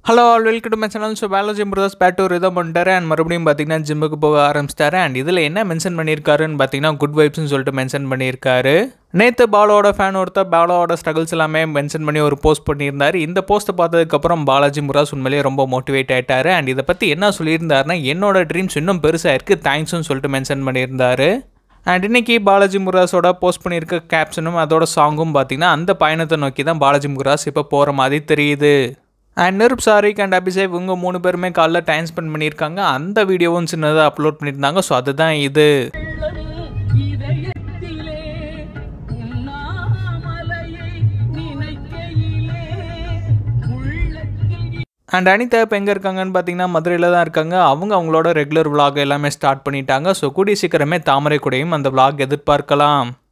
hello all welcome to my channel so Balaji brothers பேட் ஒரு இதை பண்ணிட்டாரு அண்ட் மறுபடியும் பார்த்தீங்கன்னா ஜிம்முக்கு போக ஆரம்பிச்சிட்டாரு அண்ட் இதில் என்ன மென்ஷன் பண்ணியிருக்காருன்னு பார்த்தீங்கன்னா குட் வைப்ஸ்னு சொல்லிட்டு மென்ஷன் பண்ணியிருக்காரு நேற்று பாலோட ஃபேன் ஒருத்தர் பாலோட ஸ்ட்ரகிள்ஸ் எல்லாமே மென்ஷன் பண்ணி ஒரு போஸ்ட் பண்ணியிருந்தாரு இந்த போஸ்ட்டை பார்த்ததுக்கப்புறம் பாலாஜி முராஸ் உண்மையிலேயே ரொம்ப மோட்டிவேட் ஆயிட்டாரு அண்ட் இதை பற்றி என்ன சொல்லியிருந்தாருன்னா என்னோட ட்ரீம்ஸ் இன்னும் பெருசாக இருக்குது தேங்க்ஸ்னு சொல்லிட்டு மென்ஷன் பண்ணியிருந்தாரு அண்ட் இன்னைக்கு பாலாஜி முருகாஸோட போஸ்ட் பண்ணியிருக்க கேப்ஷனும் அதோட சாங்கும் பார்த்தீங்கன்னா அந்த பயணத்தை நோக்கி தான் பாலாஜி முருகாஸ் இப்போ போகிற மாதிரி தெரியுது அண்ட் நிருப் சாரிக் அண்ட் அபிஷேக் இவங்க மூணு பேருமே காலைல டைம் ஸ்பெண்ட் பண்ணியிருக்காங்க அந்த வீடியோவும் சின்னதாக அப்லோட் பண்ணியிருந்தாங்க ஸோ அதுதான் இது இதயத்திலே உண்ணாமலையை நினைக்கையிலே உள்ளத்தில் அண்ட் அனிதா இப்போ எங்கே இருக்காங்கன்னு பார்த்தீங்கன்னா மதுரையில் தான் இருக்காங்க அவங்க அவங்களோட ரெகுலர் vlog எல்லாமே ஸ்டார்ட் பண்ணிட்டாங்க ஸோ கூடிய சீக்கிரமே தாமரை கூடயும் அந்த vlog எதிர்பார்க்கலாம்